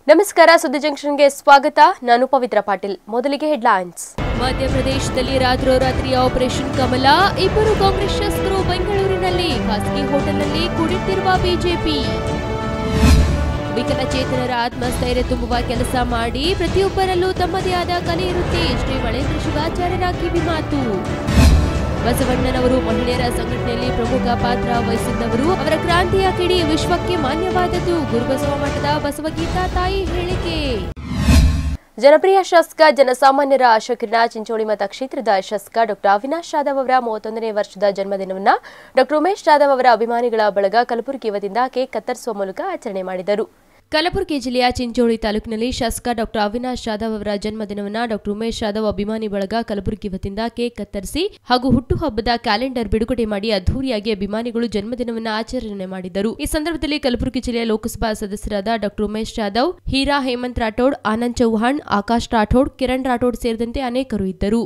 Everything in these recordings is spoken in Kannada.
ನಮಸ್ಕಾರ ಸುದ್ದಿ ಜಂಕ್ಷನ್ಗೆ ಸ್ವಾಗತ ನಾನು ಪವಿತ್ರ ಪಾಟೀಲ್ ಮೊದಲಿಗೆ ಹೆಡ್ಲೈನ್ಸ್ ಮಧ್ಯಪ್ರದೇಶದಲ್ಲಿ ರಾತ್ರೋರಾತ್ರಿ ಆಪರೇಷನ್ ಕಮಲ ಇಬ್ಬರು ಕಾಂಗ್ರೆಸ್ ಶಾಸಕರು ಬೆಂಗಳೂರಿನಲ್ಲಿ ಖಾಸಗಿ ಹೋಟೆಲ್ನಲ್ಲಿ ಕುಡಿತಿರುವ ಬಿಜೆಪಿ ವಿಕಲಚೇತನರ ಆತ್ಮಸ್ಥೈರ್ಯ ತುಂಬುವ ಕೆಲಸ ಮಾಡಿ ಪ್ರತಿಯೊಬ್ಬರಲ್ಲೂ ತಮ್ಮದೇ ಆದ ಕಲೆ ಇರುತ್ತೆ ಶ್ರೀ ಮಳೇಂದ್ರ ಶಿವಾಚಾರ್ಯರ ಕಿವಿಮಾತು ಬಸವಣ್ಣನವರು ಮಹಿಳೆಯರ ಸಂಘಟನೆಯಲ್ಲಿ ಪ್ರಮುಖ ಪಾತ್ರ ವಹಿಸಿದ್ದವರು ಅವರ ಕ್ರಾಂತಿಯ ಕಿಡಿ ವಿಶ್ವಕ್ಕೆ ಮಾನ್ಯವಾದದ್ದು ಗುರುಬಸವ ಮಠದ ಬಸವಗೀತಾ ತಾಯಿ ಹೇಳಿಕೆ ಜನಪ್ರಿಯ ಶಾಸಕ ಜನಸಾಮಾನ್ಯರ ಆಶಕಿರಣ ಚಿಂಚೋಳಿ ಮತಕ್ಷೇತ್ರದ ಶಾಸಕ ಡಾಕ್ಟರ್ ಅವಿನಾಶ್ ಜಾಧವ್ ಅವರ ಮೂವತ್ತೊಂದನೇ ವರ್ಷದ ಜನ್ಮದಿನವನ್ನು ಡಾಕ್ಟರ್ ಉಮೇಶ್ ಜಾಧವ್ ಅವರ ಅಭಿಮಾನಿಗಳ ಬಳಗ ಕಲಬುರಗಿ ವತಿಯಿಂದ ಕೇಕ್ ಕತ್ತರಿಸುವ ಮೂಲಕ ಆಚರಣೆ ಮಾಡಿದರು ಕಲಬುರಗಿ ಜಿಲ್ಲೆಯ ಚಿಂಚೋಳಿ ತಾಲೂಕಿನಲ್ಲಿ ಶಾಸಕ ಡಾಕ್ಟರ್ ಅವಿನಾಶ್ ಜಾಧವ್ ಅವರ ಜನ್ಮದಿನವನ್ನು ಡಾಕ್ಟರ್ ಉಮೇಶ್ ಜಾಧವ್ ಅಭಿಮಾನಿ ಬಳಗ ಕಲಬುರಗಿ ವತಿಯಿಂದ ಕೇಕ್ ಕತ್ತರಿಸಿ ಹಾಗೂ ಹುಟ್ಟುಹಬ್ಬದ ಕ್ಯಾಲೆಂಡರ್ ಬಿಡುಗಡೆ ಮಾಡಿ ಅದ್ದೂರಿಯಾಗಿ ಅಭಿಮಾನಿಗಳು ಜನ್ಮದಿನವನ್ನು ಆಚರಣೆ ಮಾಡಿದರು ಈ ಸಂದರ್ಭದಲ್ಲಿ ಕಲಬುರಗಿ ಜಿಲ್ಲೆಯ ಲೋಕಸಭಾ ಸದಸ್ಯರಾದ ಡಾಕ್ಟರ್ ಉಮೇಶ್ ಜಾಧವ್ ಹೀರಾ ಹೇಮಂತ್ ರಾಠೋಡ್ ಆನಂದ್ ಚೌಹಾಣ್ ಆಕಾಶ್ ರಾಠೋಡ್ ಕಿರಣ್ ರಾಠೋಡ್ ಸೇರಿದಂತೆ ಅನೇಕರು ಇದ್ದರು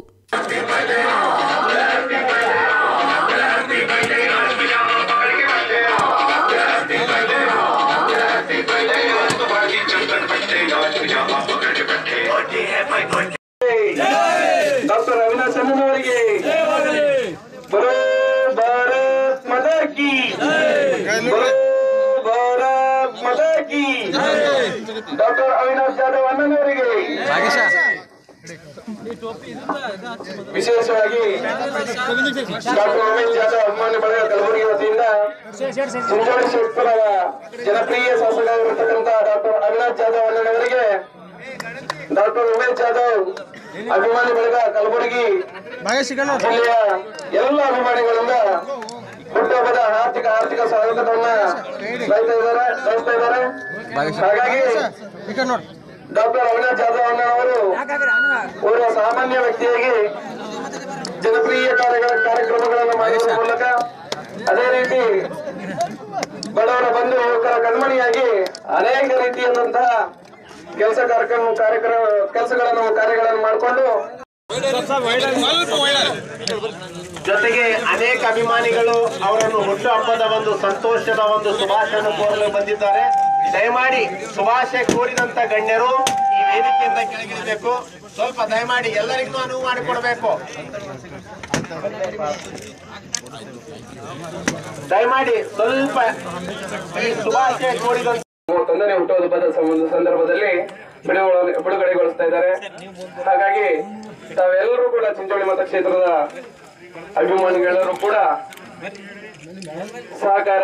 ಡಾಕ್ಟರ್ ಅವಿನಾಶ್ ಅಣ್ಣನವರಿಗೆ ಬರೋ ಭಾರತ್ ಮಾತಾ ಕಿ ಬರೋ ಭಾರತ್ ಮಾತಾ ಕಿ ಡಾಕ್ಟರ್ ಅವಿನಾಶ್ ಜಾಧವ್ ಅಣ್ಣನವರಿಗೆ ವಿಶೇಷವಾಗಿ ಡಾಕ್ಟರ್ ಉಮೇಶ್ ಜಾಧವ್ ಅಭಿಮಾನಿ ಬಳಗ ಕಲಬುರಗಿ ವತಿಯಿಂದ ಚಿಂಚೋಳಿ ಕ್ಷೇತ್ರದ ಜನಪ್ರಿಯ ಶಾಸಕರಾಗಿರ್ತಕ್ಕಂಥ ಡಾಕ್ಟರ್ ಅವಿನಾಶ್ ಜಾಧವ್ ಅಣ್ಣನವರಿಗೆ ಡಾಕ್ಟರ್ ಉಮೇಶ್ ಜಾಧವ್ ಅಭಿಮಾನಿ ಬಳಗ ಕಲಬುರಗಿ ಜಿಲ್ಲೆಯ ಎಲ್ಲ ಅಭಿಮಾನಿಗಳಿಂದ ಹುಟ್ಟುಹಬ್ಬದ ಆರ್ಥಿಕ ಆರ್ಥಿಕ ಸ್ವಾಗತವನ್ನ ಬಯಸ್ತಾ ಇದ್ದಾರೆ ಬಯಸ್ತಾ ಇದ್ದಾರೆ ಹಾಗಾಗಿ ಡಾಕ್ಟರ್ ಅವಿನಾಶ್ ಜಾಧವ್ ಅಣ್ಣನವರು ಓರ್ವ ಸಾಮಾನ್ಯ ವ್ಯಕ್ತಿಯಾಗಿ ಜನಪ್ರಿಯ ಕಾರ್ಯಗಳ ಕಾರ್ಯಕ್ರಮಗಳನ್ನು ಮಾಡುವ ಮೂಲಕ ಅದೇ ರೀತಿ ಬಡವರ ಬಂಧು ಯುವಕರ ಕಣ್ಮಣಿಯಾಗಿ ಅನೇಕ ರೀತಿಯಾದಂತಹ ಕೆಲಸ ಕಾರ್ಯಕ್ರಮ ಕಾರ್ಯಕ್ರಮ ಕೆಲಸಗಳನ್ನು ಕಾರ್ಯಗಳನ್ನು ಮಾಡಿಕೊಂಡು ಜೊತೆಗೆ ಅನೇಕ ಅಭಿಮಾನಿಗಳು ಅವರನ್ನು ಹುಟ್ಟುಹಬ್ಬದ ಒಂದು ಸಂತೋಷದ ಒಂದು ಶುಭಾಶಯವನ್ನು ಕೋರಲು ಬಂದಿದ್ದಾರೆ ದಯಮಾಡಿ ಶುಭಾಶಯ ಕೋರಿದಂತ ಗಣ್ಯರು ಈ ವೇದಿಕೆಯಿಂದ ಕೆಳಗಿಳಿಬೇಕು ಸ್ವಲ್ಪ ದಯಮಾಡಿ ಎಲ್ಲರಿಗೂ ಅನುವು ಮಾಡಿಕೊಡ್ಬೇಕು ದಯಮಾಡಿ ಸ್ವಲ್ಪ ಈ ಶುಭಾಶಯ ಕೋರಿದಂತ ಮೂವತ್ತೊಂದನೇ ಹುಟ್ಟುಹಬ್ಬದ ಸಂಬಂಧ ಸಂದರ್ಭದಲ್ಲಿ ಬಿಡುಗಡೆ ಬಿಡುಗಡೆಗೊಳಿಸ್ತಾ ಇದ್ದಾರೆ ಹಾಗಾಗಿ ತಾವೆಲ್ಲರೂ ಕೂಡ ಚಿಂಚೋಳಿ ಮತಕ್ಷೇತ್ರದ ಅಭಿಮಾನಿಗಳೆಲ್ಲರೂ ಕೂಡ ಸಹಕಾರ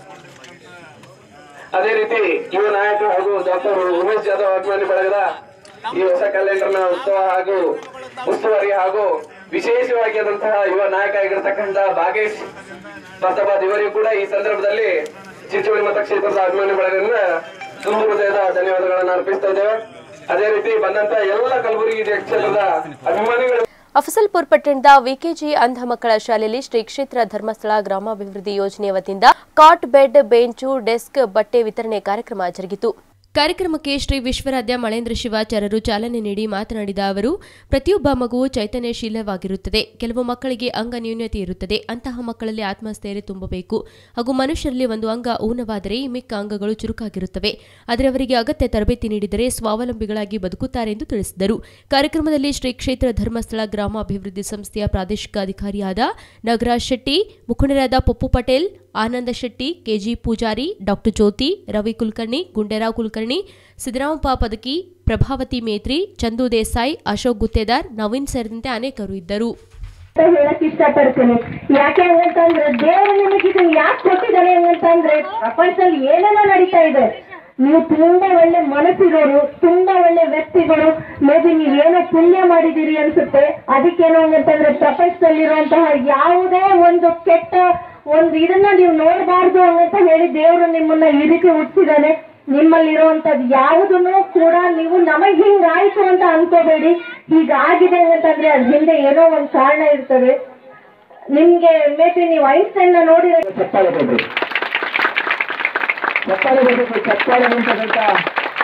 ಅದೇ ರೀತಿ ಯುವ ನಾಯಕ ಹಾಗೂ ಡಾಕ್ಟರ್ ಉಮೇಶ್ ಜಾಧವ್ ಅಭಿಮಾನಿ ಬಳಗದ ಈ ಹೊಸ ಕ್ಯಾಲೆಂಡರ್ನ ಉತ್ಸವ ಹಾಗೂ ಉಸ್ತುವಾರಿ ಹಾಗೂ ವಿಶೇಷವಾಗಿ ಆದಂತಹ ಯುವ ನಾಯಕ ಆಗಿರ್ತಕ್ಕಂಥ ಭಾಗೇಶ್ ಪ್ರತಾಪಾದ್ ಇವರಿಗೂ ಕೂಡ ಈ ಸಂದರ್ಭದಲ್ಲಿ ಚಿಂಚೋಳಿ ಮತಕ್ಷೇತ್ರದ ಅಭಿಮಾನಿ ಬಳಗದಿಂದ ತುಂಬು ಹೃದಯದ ಧನ್ಯವಾದಗಳನ್ನು ಅರ್ಪಿಸ್ತಾ ಇದ್ದೇವೆ ಅದೇ ರೀತಿ ಬಂದಂತ ಎಲ್ಲ ಕಲಬುರಗಿ ಕ್ಷೇತ್ರದ ಅಭಿಮಾನಿಗಳು ಅಫಸಲ್ಪುರ್ ಪಟ್ಟಣದ ವಿಕೆಜಿ ಅಂಧ ಮಕ್ಕಳ ಶಾಲೆಯಲ್ಲಿ ಶ್ರೀ ಕ್ಷೇತ್ರ ಧರ್ಮಸ್ಥಳ ಗ್ರಾಮಾಭಿವೃದ್ಧಿ ಯೋಜನೆಯ ವತಿಯಿಂದ ಕಾಟ್ ಬೆಡ್ ಬೆಂಚು ಡೆಸ್ಕ್ ಬಟ್ಟೆ ವಿತರಣೆ ಕಾರ್ಯಕ್ರಮ ಜರುಗಿತು ಕಾರ್ಯಕ್ರಮಕ್ಕೆ ಶ್ರೀ ವಿಶ್ವರಾಧ್ಯ ಮಳೇಂದ್ರ ಶಿವಾಚಾರ್ಯರು ಚಾಲನೆ ನೀಡಿ ಮಾತನಾಡಿದ ಅವರು ಪ್ರತಿಯೊಬ್ಬ ಮಗುವು ಚೈತನ್ಯಶೀಲವಾಗಿರುತ್ತದೆ ಕೆಲವು ಮಕ್ಕಳಿಗೆ ಅಂಗ ನ್ಯೂನ್ಯತೆ ಇರುತ್ತದೆ ಅಂತಹ ಮಕ್ಕಳಲ್ಲಿ ಆತ್ಮಸ್ಥೈರ್ಯ ತುಂಬಬೇಕು ಹಾಗೂ ಮನುಷ್ಯರಲ್ಲಿ ಒಂದು ಅಂಗ ಊನವಾದರೆ ಈ ಮಿಕ್ಕ ಅಂಗಗಳು ಚುರುಕಾಗಿರುತ್ತವೆ ಆದರೆ ಅವರಿಗೆ ಅಗತ್ಯ ತರಬೇತಿ ನೀಡಿದರೆ ಸ್ವಾವಲಂಬಿಗಳಾಗಿ ಬದುಕುತ್ತಾರೆ ಎಂದು ತಿಳಿಸಿದರು ಕಾರ್ಯಕ್ರಮದಲ್ಲಿ ಶ್ರೀ ಕ್ಷೇತ್ರ ಧರ್ಮಸ್ಥಳ ಗ್ರಾಮಾಭಿವೃದ್ಧಿ ಸಂಸ್ಥೆಯ ಪ್ರಾದೇಶಿಕ ಅಧಿಕಾರಿಯಾದ ನಗರಾಜ್ ಶೆಟ್ಟಿ ಮುಖಂಡರಾದ ಪಪ್ಪು ಪಟೇಲ್ ಆನಂದ ಶೆಟ್ಟಿ ಕೆಜಿ ಪೂಜಾರಿ ಡಾಕ್ಟರ್ ಜ್ಯೋತಿ ರವಿ ಕುಲಕರ್ಣಿ ಗುಂಡೇರಾವ್ ಕುಲಕರ್ಣಿ ಸಿದ್ದರಾಮಪ್ಪ ಪದಕಿ ಪ್ರಭಾವತಿ ಮೇತ್ರಿ ಚಂದು ದೇಸಾಯಿ ಅಶೋಕ್ ಗುತ್ತೇದಾರ್ ನವೀನ್ ಸೇರಿದಂತೆ ಅನೇಕರು ಇದ್ದರು ಅಂತ ಹೇಳಕ್ ಇಷ್ಟಪಡ್ತೀನಿ ಯಾಕೆ ಹಂಗಂತಂದ್ರೆ ದೇವರು ನಿಮಗೆ ಇದನ್ನ ಯಾಕೆ ಕೊಟ್ಟಿದ್ದಾರೆ ಹಂಗಂತಂದ್ರೆ ಪ್ರಪಂಚದಲ್ಲಿ ಏನೇನೋ ನಡೀತಾ ಇದೆ ನೀವು ತುಂಬಾ ಒಳ್ಳೆ ಮನಸ್ಸಿರೋರು ತುಂಬಾ ಒಳ್ಳೆ ವ್ಯಕ್ತಿಗಳು ಮೇ ಬಿ ನೀವೇನೋ ಪುಣ್ಯ ಮಾಡಿದೀರಿ ಅನ್ಸುತ್ತೆ ಅದಕ್ಕೇನು ಹಂಗಂತಂದ್ರೆ ಪ್ರಪಂಚದಲ್ಲಿರುವಂತಹ ಯಾವುದೇ ಒಂದು ಕೆಟ್ಟ ಒಂದು ಇದನ್ನ ನೀವು ನೋಡಬಾರ್ದು ಹಂಗಂತ ಹೇಳಿ ದೇವರು ನಿಮ್ಮನ್ನ ಈ ರೀತಿ ಹುಟ್ಟಿಸಿದಾನೆ ನಿಮ್ಮಲ್ಲಿರುವಂತದ್ದು ಯಾವುದನ್ನು ಕೂಡ ನೀವು ನಮಗ್ ಹಿಂಗಾಯ್ತು ಅಂತ ಅನ್ಕೋಬೇಡಿ ಹೀಗಾಗಿದೆ ಅಂತಂದ್ರೆ ಅದ್ ಹಿಂದೆ ಏನೋ ಒಂದ್ ಕಾರಣ ಇರ್ತದೆ ನಿಮ್ಗೆ ಮೇ ಬಿ ನೀವು ಐನ್ಸ್ಟೈನ್ ನ ನೋಡಿದ್ರೆ ಚಪ್ಪಾಳೆ ಕೊಡ್ರಿ ಚಪ್ಪಾಳೆ ಕೊಡ್ಬೇಕು ಚಪ್ಪಾಳೆ ನಿಂತಕ್ಕಂತ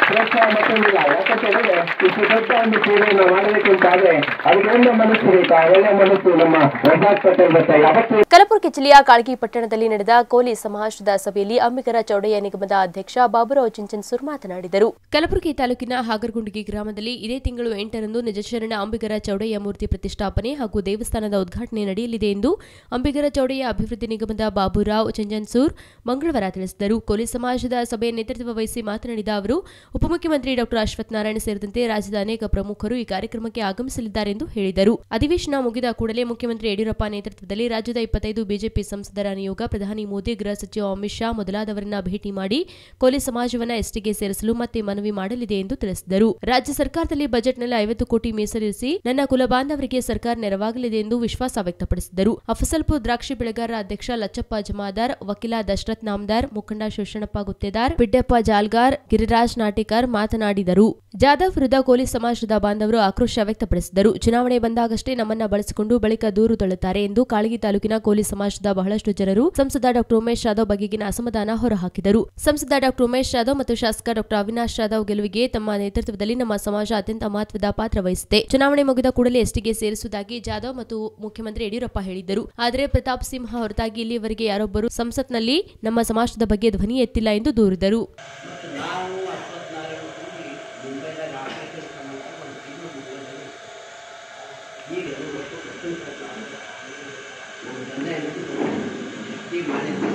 ಪ್ರೋತ್ಸಾಹ ಮತ್ತೊಂದಿಲ್ಲ ಯಾಕಂತೇಳಿದ್ರೆ ಇಷ್ಟು ದೊಡ್ಡ ಒಂದು ಸೇವೆಯನ್ನು ಮಾಡಬೇಕು ಅಂತ ಆದ್ರೆ ಅದಕ್ಕೆ ಒಳ್ಳೆ ಮನಸ್ಸು ಬೇಕು ಆ ಒಳ್ಳೆ ಮನಸ್ಸು ನಮ್ಮ ವಜಾಕ್ ಪಟೇಲ್ ಗೊತ್ತಾ ಯಾವತ್ತೂ ಕಲಬುರಗಿ ಜಿಲ್ಲೆಯ ಕಾಳಗಿ ಪಟ್ಟಣದಲ್ಲಿ ನಡೆದ ಕೋಲಿ ಸಮಾಜದ ಸಭೆಯಲ್ಲಿ ಅಂಬಿಗರ ಚೌಡಯ್ಯ ನಿಗಮದ ಅಧ್ಯಕ್ಷ ಬಾಬುರಾವ್ ಚಿಂಚನ್ಸೂರ್ ಮಾತನಾಡಿದರು ಕಲಬುರಗಿ ತಾಲೂಕಿನ ಹಾಗರಗುಂಡಿಗೆ ಗ್ರಾಮದಲ್ಲಿ ಇದೇ ತಿಂಗಳು ಎಂಟರಂದು ನಿಜಶರಣ ಅಂಬಿಗರ ಚೌಡಯ್ಯ ಮೂರ್ತಿ ಪ್ರತಿಷ್ಠಾಪನೆ ಹಾಗೂ ದೇವಸ್ಥಾನದ ಉದ್ಘಾಟನೆ ನಡೆಯಲಿದೆ ಎಂದು ಅಂಬಿಗರ ಚೌಡಯ್ಯ ಅಭಿವೃದ್ಧಿ ನಿಗಮದ ಬಾಬುರಾವ್ ಚಿಂಚನ್ಸೂರ್ ಮಂಗಳವಾರ ತಿಳಿಸಿದರು ಕೋಲಿ ಸಮಾಜದ ಸಭೆಯ ನೇತೃತ್ವ ವಹಿಸಿ ಮಾತನಾಡಿದ ಅವರು ಉಪಮುಖ್ಯಮಂತ್ರಿ ಡಾಕ್ಟರ್ ಅಶ್ವಥ್ ನಾರಾಯಣ ಸೇರಿದಂತೆ ರಾಜ್ಯದ ಅನೇಕ ಪ್ರಮುಖರು ಈ ಕಾರ್ಯಕ್ರಮಕ್ಕೆ ಆಗಮಿಸಲಿದ್ದಾರೆ ಎಂದು ಹೇಳಿದರು ಅಧಿವೇಶನ ಮುಗಿದ ಕೂಡಲೇ ಮುಖ್ಯಮಂತ್ರಿ ಯಡಿಯೂರಪ್ಪ ನೇತೃತ್ವದಲ್ಲಿ ರಾಜ್ಯದ ಇಪ್ಪತ್ತೈದು ಬಿಜೆಪಿ ಸಂಸದರ ನಿಯೋಗ ಪ್ರಧಾನಿ ಮೋದಿ ಗೃಹ ಸಚಿವ ಅಮಿತ್ ಶಾ ಮೊದಲಾದವರನ್ನ ಭೇಟಿ ಮಾಡಿ ಕೋಲಿ ಸಮಾಜವನ್ನ ಎಸ್ಟಿಗೆ ಸೇರಿಸಲು ಮತ್ತೆ ಮನವಿ ಮಾಡಲಿದೆ ಎಂದು ತಿಳಿಸಿದರು ರಾಜ್ಯ ಸರ್ಕಾರದಲ್ಲಿ ಬಜೆಟ್ನಲ್ಲಿ ಐವತ್ತು ಕೋಟಿ ಮೀಸಲಿರಿಸಿ ನನ್ನ ಕುಲ ಬಾಂಧವರಿಗೆ ಸರ್ಕಾರ ನೆರವಾಗಲಿದೆ ಎಂದು ವಿಶ್ವಾಸ ವ್ಯಕ್ತಪಡಿಸಿದರು ಅಫಸಲ್ಪುರ್ ದ್ರಾಕ್ಷಿ ಬೆಳೆಗಾರರ ಅಧ್ಯಕ್ಷ ಲಚ್ಚಪ್ಪ ಜಮಾದಾರ್ ವಕೀಲ ದಶರಥ್ ನಾಮದಾರ್ ಮುಖಂಡ ಶಿವಶಣಪ್ಪ ಗುತ್ತೇದಾರ್ ಬಿಡ್ಡಪ್ಪ ಜಾಲ್ಗಾರ್ ಗಿರಿರಾಜ್ ನಾಟಿಕರ್ ಮಾತನಾಡಿದರು ಜಾಧವ್ ವಿರುದ್ಧ ಕೋಲಿ ಸಮಾಜದ ಬಾಂಧವರು ಆಕ್ರೋಶ ವ್ಯಕ್ತಪಡಿಸಿದರು ಚುನಾವಣೆ ಬಂದಾಗಷ್ಟೇ ನಮ್ಮನ್ನ ಬಳಸಿಕೊಂಡು ಬಳಿಕ ದೂರು ತಳ್ಳುತ್ತಾರೆ ಎಂದು ಕಾಳಗಿ ತಾಲೂಕಿನ ಕೋಲಿ ಸಮಾಜದ ಬಹಳಷ್ಟು ಜನರು ಸಂಸದ ಡಾಕ್ಟರ್ ಉಮೇಶ್ ಯಾದವ್ ಬಗೆಗಿನ ಅಸಮಾಧಾನ ಹೊರಹಾಕಿದರು ಸಂಸದ ಡಾಕ್ಟರ್ ಉಮೇಶ್ ಯಾದವ್ ಮತ್ತು ಶಾಸಕ ಡಾಕ್ಟರ್ ಅವಿನಾಶ್ ಯಾದವ್ ಗೆಲುವಿಗೆ ತಮ್ಮ ನೇತೃತ್ವದಲ್ಲಿ ನಮ್ಮ ಸಮಾಜ ಅತ್ಯಂತ ಮಹತ್ವದ ಪಾತ್ರ ವಹಿಸಿದೆ ಚುನಾವಣೆ ಮುಗಿದ ಕೂಡಲೇ ಎಸ್ಟಿಗೆ ಸೇರಿಸುವುದಾಗಿ ಜಾಧವ್ ಮತ್ತು ಮುಖ್ಯಮಂತ್ರಿ ಯಡಿಯೂರಪ್ಪ ಹೇಳಿದ್ದರು ಆದರೆ ಪ್ರತಾಪ್ ಸಿಂಹ ಹೊರತಾಗಿ ಇಲ್ಲಿಯವರೆಗೆ ಯಾರೊಬ್ಬರು ಸಂಸತ್ನಲ್ಲಿ ನಮ್ಮ ಸಮಾಜದ ಬಗ್ಗೆ ಧ್ವನಿ ಎತ್ತಿಲ್ಲ ಎಂದು ದೂರಿದರು ಮತ್ತು ನಾವು ಅಶ್ವತ್ಥ ನಾರಾಯಣ ಕೂಡಿ ಮುಂಬೈದಾಗ ಆಪರೇಷನ್ ಸಂಬಂಧ ಒಂದು ತಿಂಗಳು ಮುಂಬೈದಾಗ ಈಗ ಎರಡು ವರ್ಷ ದಕ್ಷಿಣ ಕರ್ನಾಟಕ ನಮ್ಮ ತಂದೆ ಎತ್ತಿ ಮಾಡಿದ್ದು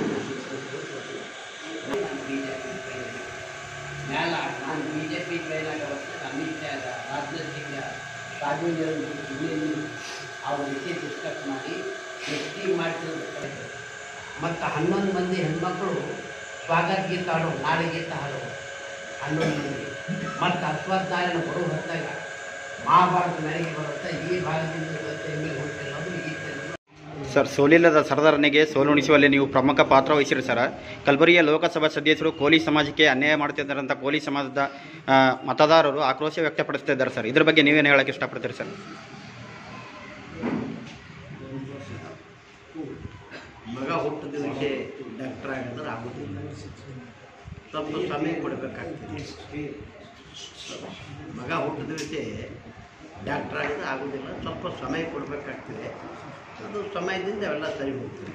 ನಾನು ಬಿ ಜೆ ಪಿ ಮ್ಯಾಲ ನಾನು ಬಿ ಜೆ ಪಿ ಕೈಲಾಗ ಬರ್ತಾರೆ ಅಮಿತ್ ಶಾ ರಾಜನಾಥ್ ಸಿಂಗ್ ಸಾರ್ವಜನಿಕ ಜಿಲ್ಲೆಯಲ್ಲಿ ಅವ್ರ ಜೊತೆ ಡಿಸ್ಕಸ್ ಮಾಡಿ ಎತ್ತಿ ಮಾಡ್ತಿರ್ತಾರೆ ಮತ್ತು ಹನ್ನೊಂದು ಮಂದಿ ಹೆಣ್ಮಕ್ಳು ಸ್ವಾಗತ ಗೀತ ಹಾಡೋ ನಾಳೆ ಗೀತ ಹಾಡೋ ಹನ್ನೊಂದು ಮಂದಿ ಮತ್ತು ಅಶ್ವತ್ಥ ನಾರಾಯಣ ಬರೋ ಹೊತ್ತಾಗ ಮಹಾಭಾರತ ಮೆರಗಿ ಬರುತ್ತೆ ಈ ಭಾಗದಿಂದ ಇವತ್ತು ಎಮ್ ಎಲ್ ಹುಟ್ಟಿಲ್ಲ ಅಂದ್ರೆ ಈ ಗೀತೆ ಸರ್ ಸೋಲಿಲ್ಲದ ಸರದಾರನಿಗೆ ಸೋಲುಣಿಸುವಲ್ಲಿ ನೀವು ಪ್ರಮುಖ ಪಾತ್ರ ವಹಿಸಿರಿ ಸರ್ ಕಲಬುರಗಿಯ ಲೋಕಸಭಾ ಸದಸ್ಯರು ಕೋಲಿ ಸಮಾಜಕ್ಕೆ ಅನ್ಯಾಯ ಮಾಡ್ತಿದ್ದಾರಂತ ಕೋಲಿ ಸಮಾಜದ ಆ, ಮತದಾರರು ಆಕ್ರೋಶ ವ್ಯಕ್ತಪಡಿಸ್ತಾ ಇದ್ದಾರೆ ಸರ್ ಇದ್ರ ಬಗ್ಗೆ ನೀವೇನು ಹೇಳಕ್ಕೆ ಇಷ್ಟಪಡ್ತೀರಿ ಸರ್ ಮಗ ಹುಟ್ಟಿದ ವಿಷಯ ಡಾಕ್ಟರ್ ಆಗಿದ್ರೆ ಆಗೋದಿಲ್ಲ ಸ್ವಲ್ಪ ಸಮಯ ಕೊಡಬೇಕಾಗ್ತದೆ ಮಗ ಹುಟ್ಟಿದ ವಿಷಯ ಡಾಕ್ಟರ್ ಆಗಿದ್ರೆ ಆಗೋದಿಲ್ಲ ಸ್ವಲ್ಪ ಸಮಯ ಕೊಡಬೇಕಾಗ್ತದೆ ಅದು ಸಮಯದಿಂದ ಅವೆಲ್ಲ ಸರಿ ಹೋಗ್ತದೆ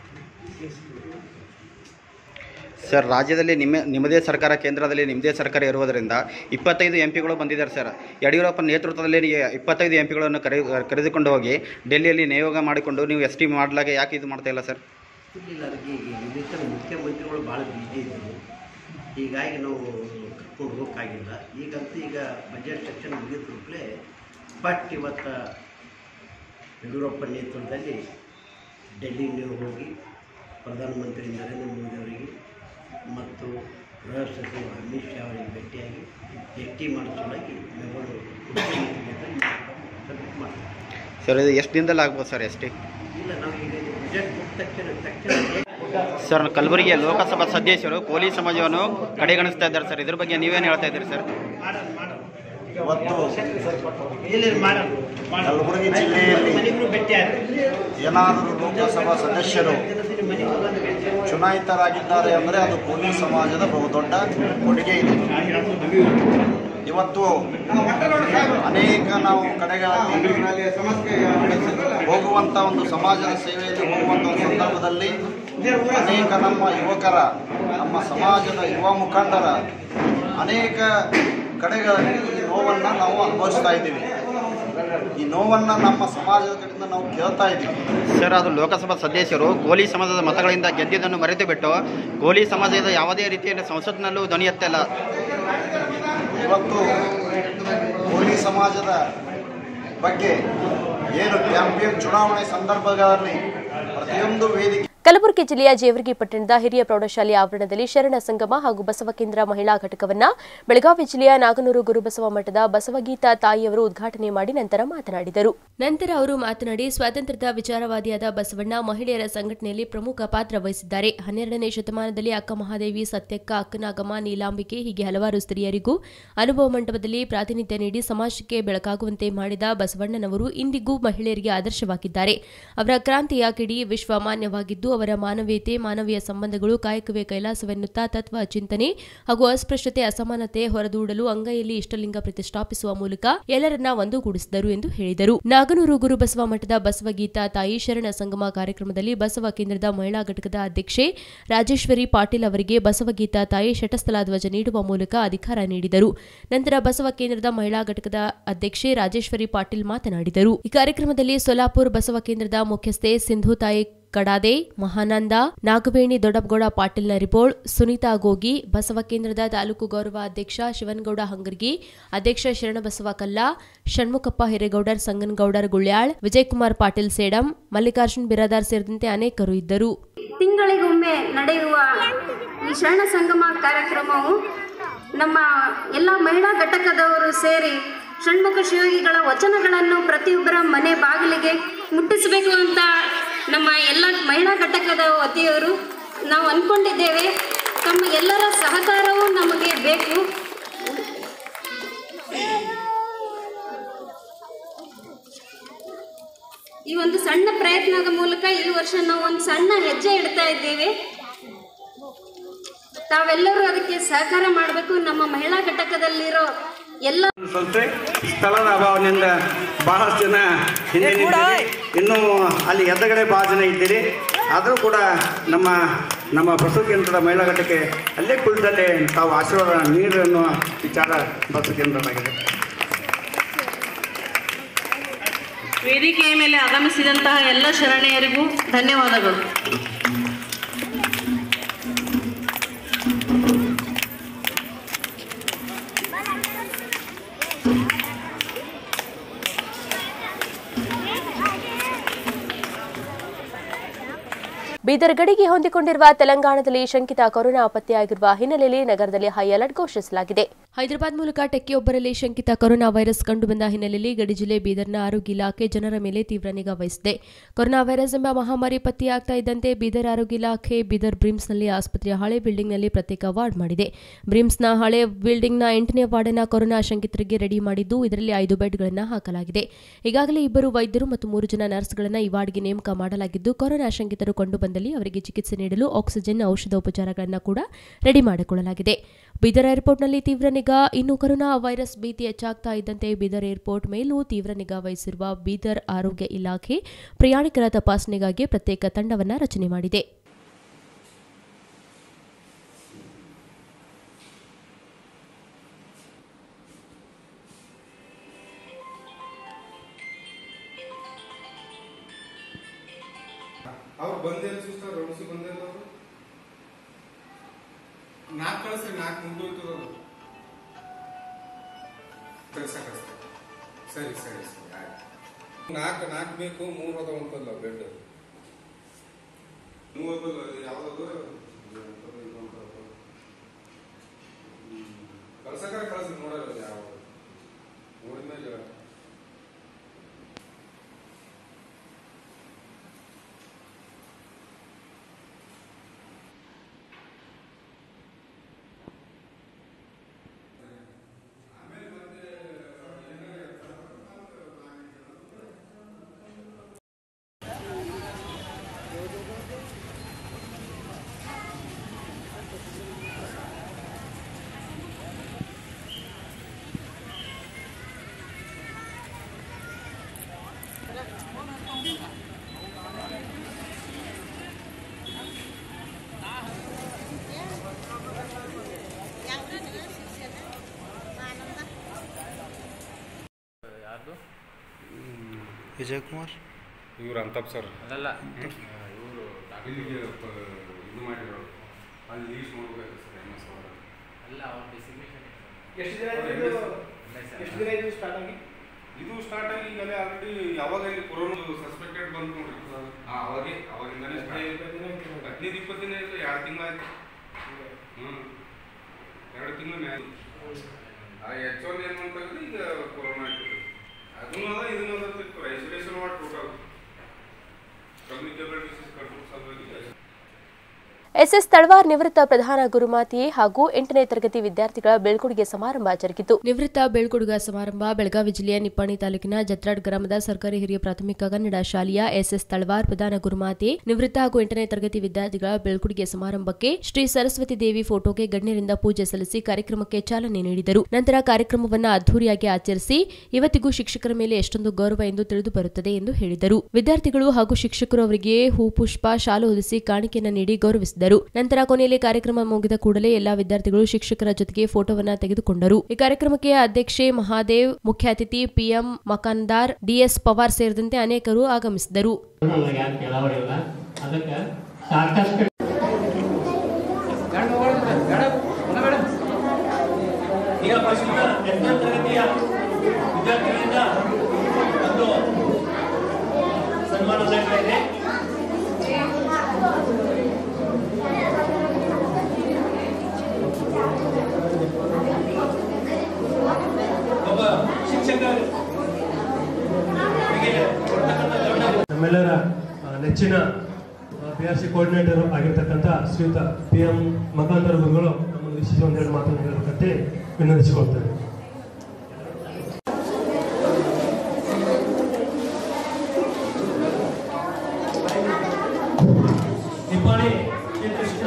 ಸರ್ ರಾಜ್ಯದಲ್ಲಿ ನಿಮ್ಮ ನಿಮ್ಮದೇ ಸರ್ಕಾರ ಕೇಂದ್ರದಲ್ಲಿ ನಿಮ್ಮದೇ ಸರ್ಕಾರ ಇರುವುದರಿಂದ ಇಪ್ಪತ್ತೈದು ಎಂ ಪಿಗಳು ಬಂದಿದ್ದಾರೆ ಸರ್ ಯಡಿಯೂರಪ್ಪ ನೇತೃತ್ವದಲ್ಲಿ ನೀವು ಇಪ್ಪತ್ತೈದು ಎಂ ಪಿಗಳನ್ನು ಕರೆ ಕರೆದುಕೊಂಡು ಹೋಗಿ ಡೆಲ್ಲಿಯಲ್ಲಿ ನಿಯೋಗ ಮಾಡಿಕೊಂಡು ನೀವು ಎಸ್ ಟಿ ಮಾಡಲಾಗೆ ಯಾಕೆ ಇದು ಮಾಡ್ತಾ ಇಲ್ಲ ಸರ್ ಇಲ್ಲ ಅದಕ್ಕೆ ಈಗ ಇಲ್ಲಿದ್ದ ಮುಖ್ಯಮಂತ್ರಿಗಳು ಭಾಳ ಬಿಜಿ ಇದ್ದರು ಹೀಗಾಗಿ ನಾವು ಕರ್ಕೊಂಡು ಹೋಗೋಕ್ಕಾಗಿಲ್ಲ ಈಗಂತೂ ಈಗ ಬಜೆಟ್ ಸೆಕ್ಷನ್ ಮುಗಿದ ಕೂಡಲೇ ಫಸ್ಟ್ ಇವತ್ತು ಯಡಿಯೂರಪ್ಪ ನೇತೃತ್ವದಲ್ಲಿ ಡೆಲ್ಲಿ ನೀವು ಹೋಗಿ ಪ್ರಧಾನಮಂತ್ರಿ ನರೇಂದ್ರ ಮೋದಿ ಅವರಿಗೆ ಮತ್ತು ಗೃಹ ಸಚಿವ ಅಮಿತ್ ಶಾ ಅವರಿಗೆ ಭೇಟಿಯಾಗಿ ಎಟ್ಟಿ ಮಾಡಿಸೋದಾಗಿ ಬೆಂಗಳೂರು ಮುಖ್ಯಮಂತ್ರಿ ಸಬ್ಮಿಟ್ ಮಾಡ್ತೀವಿ ಸರ್ ಇದು ಎಷ್ಟು ದಿನದಲ್ಲಿ ಆಗ್ಬೋದು ಸರ್ ಎಸ್ ಟಿ ಇಲ್ಲ ನಾವು ಈಗ ಬಜೆಟ್ ಮುಗಿದ ತಕ್ಷಣ ತಕ್ಷಣ ಸರ್ ಕಲಬುರಗಿಯ ಲೋಕಸಭಾ ಸದಸ್ಯರು ಕೋಲಿ ಸಮಾಜವನ್ನು ಕಡೆಗಣಿಸ್ತಾ ಇದ್ದಾರೆ ಸರ್ ಇದ್ರ ಬಗ್ಗೆ ನೀವೇನು ಹೇಳ್ತಾ ಇದ್ದೀರಿ ಸರ್ ಇವತ್ತು ಇಲ್ಲಿ ಮಾಡೋಣ ಕಲಬುರಗಿ ಜಿಲ್ಲೆಯಲ್ಲಿ ಮನೆಗೂ ಭೇಟಿ ಆದ್ರೆ ಏನಾದರೂ ಲೋಕಸಭಾ ಸದಸ್ಯರು ಚುನಾಯಿತರಾಗಿದ್ದಾರೆ ಅಂದರೆ ಅದು ಕೋಲಿ ಸಮಾಜದ ಬಹುದೊಡ್ಡ ಕೊಡುಗೆ ಇದೆ ಇವತ್ತು ಅನೇಕ ನಾವು ಕಡೆಗಳಲ್ಲಿ ಹೋಗುವಂಥ ಒಂದು ಸಮಾಜದ ಸೇವೆಯಲ್ಲಿ ಹೋಗುವಂಥ ಒಂದು ಸಂದರ್ಭದಲ್ಲಿ ಅನೇಕ ನಮ್ಮ ಯುವಕರ ನಮ್ಮ ಸಮಾಜದ ಯುವ ಮುಖಂಡರ ಅನೇಕ ಕಡೆಗಳಲ್ಲಿ ಈ ನೋವನ್ನು ನಾವು ಅನುಭವಿಸ್ತಾ ಇದ್ದೀವಿ ಈ ನೋವನ್ನು ನಮ್ಮ ಸಮಾಜದ ಕಡೆಯಿಂದ ನಾವು ಕೇಳ್ತಾ ಇದ್ದೀವಿ ಸರ್ ಅದು ಲೋಕಸಭಾ ಸದಸ್ಯರು ಕೋಲಿ ಸಮಾಜದ ಮತಗಳಿಂದ ಗೆದ್ದಿದ್ದನ್ನು ಮರೆತು ಬಿಟ್ಟು ಕೋಲಿ ಸಮಾಜದ ಯಾವುದೇ ರೀತಿಯಲ್ಲಿ ಸಂಸತ್ನಲ್ಲೂ ಧ್ವನಿ ಎತ್ತಿಲ್ಲ ಇವತ್ತು ಕೋಲಿ ಸಮಾಜದ ಬಗ್ಗೆ ಏನು ಕ್ಯಾಂಪೇನ್ ಚುನಾವಣೆ ಸಂದರ್ಭಗಳಲ್ಲಿ ಪ್ರತಿಯೊಂದು ವೇದಿಕೆ ಕಲಬುರಗಿ ಜಿಲ್ಲೆಯ ಜೇವರ್ಗಿ ಪಟ್ಟಣದ ಹಿರಿಯ ಪ್ರೌಢಶಾಲೆ ಆವರಣದಲ್ಲಿ ಶರಣ ಸಂಗಮ ಹಾಗೂ ಬಸವ ಕೇಂದ್ರ ಮಹಿಳಾ ಘಟಕವನ್ನ ಬೆಳಗಾವಿ ಜಿಲ್ಲೆಯ ನಾಗನೂರು ಗುರುಬಸವ ಮಠದ ಬಸವಗೀತಾ ತಾಯಿಯವರು ಉದ್ಘಾಟನೆ ಮಾಡಿ ನಂತರ ಮಾತನಾಡಿದರು ನಂತರ ಅವರು ಮಾತನಾಡಿ ಸ್ವಾತಂತ್ರ್ಯದ ವಿಚಾರವಾದಿಯಾದ ಬಸವಣ್ಣ ಮಹಿಳೆಯರ ಸಂಘಟನೆಯಲ್ಲಿ ಪ್ರಮುಖ ಪಾತ್ರ ವಹಿಸಿದ್ದಾರೆ ಹನ್ನೆರಡನೇ ಶತಮಾನದಲ್ಲಿ ಅಕ್ಕ ಮಹಾದೇವಿ ಸತ್ಯಕ್ಕ ಅಕ್ಕನಾಗಮ್ಮ ನೀಲಾಂಬಿಕೆ ಹೀಗೆ ಹಲವಾರು ಸ್ತ್ರೀಯರಿಗೂ ಅನುಭವ ಮಂಟಪದಲ್ಲಿ ಪ್ರಾತಿನಿಧ್ಯ ನೀಡಿ ಸಮಾಜಕ್ಕೆ ಬೆಳಕಾಗುವಂತೆ ಮಾಡಿದ ಬಸವಣ್ಣನವರು ಇಂದಿಗೂ ಮಹಿಳೆಯರಿಗೆ ಆದರ್ಶವಾಗಿದ್ದಾರೆ ಅವರ ಕ್ರಾಂತಿಯ ಕಿಡಿ ವಿಶ್ವಮಾನ್ಯವಾಗಿದ್ದು ಅವರ ಮಾನವೀಯತೆ ಮಾನವೀಯ ಸಂಬಂಧಗಳು ಕಾಯಕವೇ ಕೈಲಾಸವೆನ್ನುತ್ತಾ ತತ್ವ ಚಿಂತನೆ ಹಾಗೂ ಅಸ್ಪೃಶ್ಯತೆ ಅಸಮಾನತೆ ಹೊರದೂಡಲು ಅಂಗೈಯಲ್ಲಿ ಇಷ್ಟಲಿಂಗ ಪ್ರತಿಷ್ಠಾಪಿಸುವ ಮೂಲಕ ಎಲ್ಲರನ್ನ ಒಂದುಗೂಡಿಸಿದರು ಎಂದು ಹೇಳಿದರು ನಾಗನೂರು ಗುರುಬಸವ ಮಠದ ಬಸವಗೀತಾ ತಾಯಿ ಶರಣ ಸಂಗಮ ಕಾರ್ಯಕ್ರಮದಲ್ಲಿ ಬಸವ ಕೇಂದ್ರದ ಮಹಿಳಾ ಘಟಕದ ಅಧ್ಯಕ್ಷೆ ರಾಜೇಶ್ವರಿ ಪಾಟೀಲ್ ಅವರಿಗೆ ಬಸವಗೀತಾ ತಾಯಿ ಶಟಸ್ಥಲ ಧ್ವಜ ನೀಡುವ ಮೂಲಕ ಅಧಿಕಾರ ನೀಡಿದರು ನಂತರ ಬಸವ ಕೇಂದ್ರದ ಮಹಿಳಾ ಘಟಕದ ಅಧ್ಯಕ್ಷೆ ರಾಜೇಶ್ವರಿ ಪಾಟೀಲ್ ಮಾತನಾಡಿದರು ಈ ಕಾರ್ಯಕ್ರಮದಲ್ಲಿ ಸೊಲಾಪುರ್ ಬಸವ ಕೇಂದ್ರದ ಮುಖ್ಯಸ್ಥೆ ಸಿಂಧು ತಾಯಿ ಕಡಾದೆ ಮಹಾನಂದ ನಾಗವೇಣಿ ದೊಡ್ಡಗೌಡ ಪಾಟೀಲ್ ನರಿಬೋಳ್ ಸುನೀತಾ ಗೋಗಿ ಬಸವ ಕೇಂದ್ರದ ತಾಲೂಕು ಗೌರವ ಅಧ್ಯಕ್ಷ ಶಿವನಗೌಡ ಹಂಗರ್ಗಿ ಅಧ್ಯಕ್ಷ ಶರಣಬಸವ ಕಲ್ಲಾ ಷಣ್ಮುಖಪ್ಪ ಹಿರೇಗೌಡರ್ ಸಂಗನಗೌಡರ್ ಗುಳ್ಯಾಳ್ ವಿಜಯಕುಮಾರ್ ಪಾಟೀಲ್ ಸೇಡಂ ಮಲ್ಲಿಕಾರ್ಜುನ್ ಬಿರಾದಾರ್ ಸೇರಿದಂತೆ ಅನೇಕರು ಇದ್ದರು ತಿಂಗಳಿಗೊಮ್ಮೆ ನಡೆಯುವ ಈ ಶರಣ ಸಂಗಮ ಕಾರ್ಯಕ್ರಮವು ನಮ್ಮ ಎಲ್ಲ ಮಹಿಳಾ ಘಟಕದವರು ಸೇರಿ ಷಣ್ಮುಖ ಶಿವಯೋಗಿಗಳ ವಚನಗಳನ್ನು ಪ್ರತಿಯೊಬ್ಬರ ಮನೆ ಬಾಗಿಲಿಗೆ ಮುಟ್ಟಿಸಬೇಕು ಅಂತ ನಮ್ಮ ಎಲ್ಲ ಮಹಿಳಾ ಘಟಕದ ವತಿಯವರು ನಾವು ಅಂದ್ಕೊಂಡಿದ್ದೇವೆ ತಮ್ಮ ಎಲ್ಲರ ಸಹಕಾರವೂ ನಮಗೆ ಬೇಕು ಈ ಒಂದು ಸಣ್ಣ ಪ್ರಯತ್ನದ ಮೂಲಕ ಈ ವರ್ಷ ನಾವು ಒಂದು ಸಣ್ಣ ಹೆಜ್ಜೆ ಇಡ್ತಾ ಇದ್ದೇವೆ ತಾವೆಲ್ಲರೂ ಅದಕ್ಕೆ ಸಹಕಾರ ಮಾಡಬೇಕು ನಮ್ಮ ಮಹಿಳಾ ಘಟಕದಲ್ಲಿರೋ ಎಲ್ಲ ಸಂಸ್ಥೆ ಸ್ಥಳದ ಅಭಾವದಿಂದ ಬಹಳಷ್ಟು ಜನ ಹಿಂದೆ ನಿಂತಿದೆ. ಇನ್ನೂ ಅಲ್ಲಿ ಎದ್ದಗಡೆ ಭಾಳ ಜನ ಇದ್ದೀರಿ ಆದರೂ ಕೂಡ ನಮ್ಮ ನಮ್ಮ ಬಸವ ಕೇಂದ್ರದ ಮಹಿಳಾ ಘಟಕ್ಕೆ ಅಲ್ಲೇ ಕುಳಿತಲ್ಲೇ ತಾವು ಆಶೀರ್ವಾದ ನೀಡಿ ಅನ್ನುವ ವಿಚಾರ ಬಸವ ಕೇಂದ್ರದಾಗಿದೆ ವೇದಿಕೆಯ ಮೇಲೆ ಆಗಮಿಸಿದಂತಹ ಎಲ್ಲ ಶರಣೆಯರಿಗೂ ಧನ್ಯವಾದಗಳು ಬೀದರ್ ಗಡಿಗೆ ಹೊಂದಿಕೊಂಡಿರುವ ತೆಲಂಗಾಣದಲ್ಲಿ ಶಂಕಿತ ಕೊರೋನಾ ಪತ್ತೆಯಾಗಿರುವ ಹಿನ್ನೆಲೆಯಲ್ಲಿ ನಗರದಲ್ಲಿ ಹೈ ಅಲರ್ಟ್ ಘೋಷಿಸಲಾಗಿದೆ ಹೈದರಾಬಾದ್ ಮೂಲಕ ಟೆಕ್ಕಿಯೊಬ್ಬರಲ್ಲಿ ಶಂಕಿತ ಕೊರೋನಾ ವೈರಸ್ ಕಂಡುಬಂದ ಹಿನ್ನೆಲೆಯಲ್ಲಿ ಗಡಿ ಜಿಲ್ಲೆ ಬೀದರ್ನ ಆರೋಗ್ಯ ಇಲಾಖೆ ಜನರ ಮೇಲೆ ತೀವ್ರ ನಿಗಾ ವಹಿಸಿದೆ ಕೊರೋನಾ ವೈರಸ್ ಎಂಬ ಮಹಾಮಾರಿ ಪತ್ತೆಯಾಗ್ತಾ ಇದ್ದಂತೆ ಬೀದರ್ ಆರೋಗ್ಯ ಇಲಾಖೆ ಬೀದರ್ ಬ್ರಿಮ್ಸ್ನಲ್ಲಿ ಆಸ್ಪತ್ರೆಯ ಹಳೆ ಬಿಲ್ಡಿಂಗ್ನಲ್ಲಿ ಪ್ರತ್ಯೇಕ ವಾರ್ಡ್ ಮಾಡಿದೆ ಬ್ರಿಮ್ಸ್ನ ಹಳೆ ಬಿಲ್ಡಿಂಗ್ನ ಎಂಟನೇ ವಾರ್ಡನ್ನ ಕೊರೋನಾ ಶಂಕಿತರಿಗೆ ರೆಡಿ ಮಾಡಿದ್ದು ಇದರಲ್ಲಿ ಐದು ಬೆಡ್ಗಳನ್ನು ಹಾಕಲಾಗಿದೆ ಈಗಾಗಲೇ ಇಬ್ಬರು ವೈದ್ಯರು ಮತ್ತು ಮೂರು ಜನ ನರ್ಸ್ಗಳನ್ನು ಈ ವಾರ್ಡ್ಗೆ ನೇಮಕ ಮಾಡಲಾಗಿದ್ದು ಕೊರೋನಾ ಶಂಕಿತರು ಕಂಡುಬಂದಲ್ಲಿ ಅವರಿಗೆ ಚಿಕಿತ್ಸೆ ನೀಡಲು ಆಕ್ಸಿಜನ್ ಔಷಧೋಪಚಾರಗಳನ್ನು ಕೂಡ ರೆಡಿ ಮಾಡಿಕೊಳ್ಳಲಾಗಿದೆ ಬೀದರ್ ಏರ್ಪೋರ್ಟ್ನಲ್ಲಿ ತೀವ್ರ ನಿಗಾ ಇನ್ನು ಕೊರೋನಾ ವೈರಸ್ ಭೀತಿ ಹೆಚ್ಚಾಗ್ತಾ ಇದ್ದಂತೆ ಬೀದರ್ ಏರ್ಪೋರ್ಟ್ ಮೇಲೂ ತೀವ್ರ ನಿಗಾ ವಹಿಸಿರುವ ಬೀದರ್ ಆರೋಗ್ಯ ಇಲಾಖೆ ಪ್ರಯಾಣಿಕರ ತಪಾಸಣೆಗಾಗಿ ಪ್ರತ್ಯೇಕ ತಂಡವನ್ನು ರಚನೆ ಮಾಡಿದೆ ಅವ್ರು ಬಂದೇನು ಸಿಸ್ಟರ್ ರೌಂಡ್ಸಿ ಬಂದೇನು ಅವರು ನಾಲ್ಕು ಕಳಿಸ್ರಿ ನಾಲ್ಕು ಮುಗ್ದೋಯ್ತದ ಅದು ಕಳ್ಸ ಕಳಿಸ್ರಿ ಸರಿ ಸರಿ ಸರಿ ಆಯ್ತು ನಾಲ್ಕು ನಾಲ್ಕು ಬೇಕು ಮೂರು ಅದಾವ ಅಂತಲ್ಲ ಬೆಡ್ ಮೂವತ್ತು ಯಾವ್ದು ಕಳ್ಸಕ್ಕಾರ ಕಳಿಸ್ರಿ ನೋಡಲ್ಲ ಯಾವ ನೋಡಿದ್ಮೇಲೆ ಹೇಳ ವಿಜಯ್ ಕುಮಾರ್ ಇವ್ರು ಅಂತಪ್ ಸರ್ ಅಲ್ಲ ಇವರು ಇಲ್ಲಿಗೆ ಪ- ಇದು ಮಾಡಿರೋರು ಅಲ್ಲಿ ಲೀಸ್ ನೋಡ್ಬೇಕು ಸರ್ ಎಮ್ ಎಸ್ ಅವರು ಅಲ್ಲ ಎಷ್ಟು ದಿನ ಆಯ್ತು ಇದು? ಎಷ್ಟು ದಿನ ಆಯ್ತು ಸ್ಟಾರ್ಟ್ ಆಗಿ ಇದು ಸ್ಟಾರ್ಟ್ ಆಗಿ ಈಗಲೇ ಆಲ್ರೆಡಿ ಯಾವಾಗ ಇಲ್ಲಿ ಕೊರೋನಾ ಸಸ್ಪೆಕ್ಟೆಡ್ ಬಂತು ನೋಡ್ರಿ ಹಾಂ ಅವಾಗೆ ಅವಾಗಿಂದನೇ ಹದಿನೈದು ಇಪ್ಪತ್ತು ದಿನ ಆಯ್ತು ಎರಡು ತಿಂಗಳಾಯ್ತು ಹ್ಞೂ ಎರಡು ತಿಂಗಳು ಮ್ಯಾಲೆ ಆ ಎಚ್ ಒನ್ ಏನು ಅಂತಂದ್ರೆ ಈಗ ಕೊರೋನಾ ಆಗ್ತದೆ ಅದನ್ನು ಅದ ಇದನ್ನು ಅದ ಐಸೋಲೇಷನ್ ಮಾಡಿ ಟೋಟಲ್ ಕಮ್ಯುನಿಕೇಬಲ್ ಡಿಸೀಸ್ ಕಂಟ್ರೋಲ್ ಸಲುವಾಗಿ ಎಸ್ಎಸ್ ತಳವಾರ್ ನಿವೃತ್ತ ಪ್ರಧಾನ ಗುರುಮಾತೆಯೇ ಹಾಗೂ ಎಂಟನೇ ತರಗತಿ ವಿದ್ಯಾರ್ಥಿಗಳ ಬೀಳ್ಕೊಡುಗೆ ಸಮಾರಂಭ ಜರುಗಿತು ನಿವೃತ್ತ ಬೀಳ್ಕೊಡುಗ ಸಮಾರಂಭ ಬೆಳಗಾವಿ ಜಿಲ್ಲೆಯ ನಿಪ್ಪಾಣಿ ತಾಲೂಕಿನ ಜತ್ರಾಡ್ ಗ್ರಾಮದ ಸರ್ಕಾರಿ ಹಿರಿಯ ಪ್ರಾಥಮಿಕ ಕನ್ನಡ ಶಾಲೆಯ ಎಸ್ಎಸ್ ತಳವಾರ್ ಪ್ರಧಾನ ಗುರುಮಾತೆ ನಿವೃತ್ತ ಹಾಗೂ ಎಂಟನೇ ತರಗತಿ ವಿದ್ಯಾರ್ಥಿಗಳ ಬೀಳ್ಕೊಡುಗೆ ಸಮಾರಂಭಕ್ಕೆ ಶ್ರೀ ಸರಸ್ವತಿ ದೇವಿ ಫೋಟೋಗೆ ಗಣ್ಯರಿಂದ ಪೂಜೆ ಸಲ್ಲಿಸಿ ಕಾರ್ಯಕ್ರಮಕ್ಕೆ ಚಾಲನೆ ನೀಡಿದರು ನಂತರ ಕಾರ್ಯಕ್ರಮವನ್ನು ಅದ್ದೂರಿಯಾಗಿ ಆಚರಿಸಿ ಇವತ್ತಿಗೂ ಶಿಕ್ಷಕರ ಮೇಲೆ ಎಷ್ಟೊಂದು ಗೌರವ ಎಂದು ತಿಳಿದು ಬರುತ್ತದೆ ಎಂದು ಹೇಳಿದರು ವಿದ್ಯಾರ್ಥಿಗಳು ಹಾಗೂ ಶಿಕ್ಷಕರು ಅವರಿಗೆ ಹೂಪುಷ್ಪ ಶಾಲು ಹೊದಿಸಿ ಕಾಣಿಕೆಯನ್ನು ನೀಡಿ ಗೌರವಿಸಿದರು ನಂತರ ಕೊನೆಯಲ್ಲಿ ಕಾರ್ಯಕ್ರಮ ಮುಗಿದ ಕೂಡಲೇ ಎಲ್ಲಾ ವಿದ್ಯಾರ್ಥಿಗಳು ಶಿಕ್ಷಕರ ಜೊತೆಗೆ ಫೋಟೋವನ್ನ ತೆಗೆದುಕೊಂಡರು ಈ ಕಾರ್ಯಕ್ರಮಕ್ಕೆ ಅಧ್ಯಕ್ಷೆ ಮಹಾದೇವ್ ಮುಖ್ಯ ಅತಿಥಿ ಪಿಎಂ ಮಕಾನ್ದಾರ್ ಡಿಎಸ್ ಪವಾರ್ ಸೇರಿದಂತೆ ಅನೇಕರು ಆಗಮಿಸಿದರು ಯಾಕೆ ಕೆಳವಡಿಲ್ಲ ಅದಕ್ಕೆ ಸಾಕಷ್ಟು ಈಗ ಪ್ರಸ್ತುತ ಎಂಟನೇ ತರಗತಿಯ ವಿದ್ಯಾರ್ಥಿಗಳಿಂದ ಒಂದು ಸನ್ಮಾನ ನಡೀತಾ ಇದೆ ಒಬ್ಬ ಶಿಕ್ಷಕ ನಮ್ಮೆಲ್ಲರ ಆ, ನೆಚ್ಚಿನ ಪಿ ಆರ್ ಸಿ ಕೋಆರ್ಡಿನೇಟರ್ ಆಗಿರ್ತಕ್ಕಂಥ ಶ್ರೀಯುತ ಪಿ ಎಂ ಮಕಾಂತರ ಗುರುಗಳು ನಮ್ಮನ್ನು ವಿಶೇಷ ಒಂದೆರಡು ಮಾತನ್ನು ಹೇಳಬೇಕಂತೆ ವಿನಂತಿಸಿಕೊಳ್ತೇವೆ ನಿಪ್ಪಾಣಿ ಕ್ಷೇತ್ರ ಶಿಕ್ಷಣ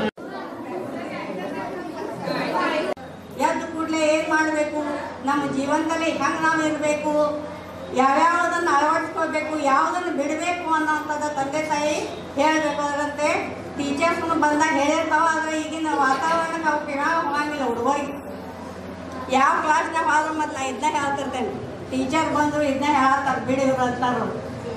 ಎದ್ದ ಕೂಡಲೇ ಏನು ಮಾಡಬೇಕು ನಮ್ಮ ಜೀವನದಲ್ಲಿ ಹೆಂಗೆ ನಾವು ಇರಬೇಕು ಯಾವ್ಯಾವುದನ್ನು ಅಳವಡಿಸ್ಕೋಬೇಕು ಯಾವುದನ್ನು ಬಿಡಬೇಕು ಅನ್ನೋಂಥದ್ದು ತಂದೆ ತಾಯಿ ಹೇಳಬೇಕು ಅದರಂತೆ ಟೀಚರ್ಸ್ನು ಬಂದಾಗ ಹೇಳಿರ್ತಾವ ಆದರೆ ಈಗಿನ ವಾತಾವರಣಕ್ಕೆ ಅವ್ಕೆ ಯಾವ ಹೋಗಂಗಿಲ್ಲ ಹುಡುಗರಿಗೆ ಯಾವ ಕ್ಲಾಸ್ನಾಗ ಆದ್ರೂ ಮತ್ತು ನಾ ಇದನ್ನ ಹೇಳ್ತಿರ್ತೇನೆ ಟೀಚರ್ ಬಂದರು ಇದನ್ನ ಹೇಳ್ತಾರೆ ಬಿಡಿವ್ರು ಅಂತಾರು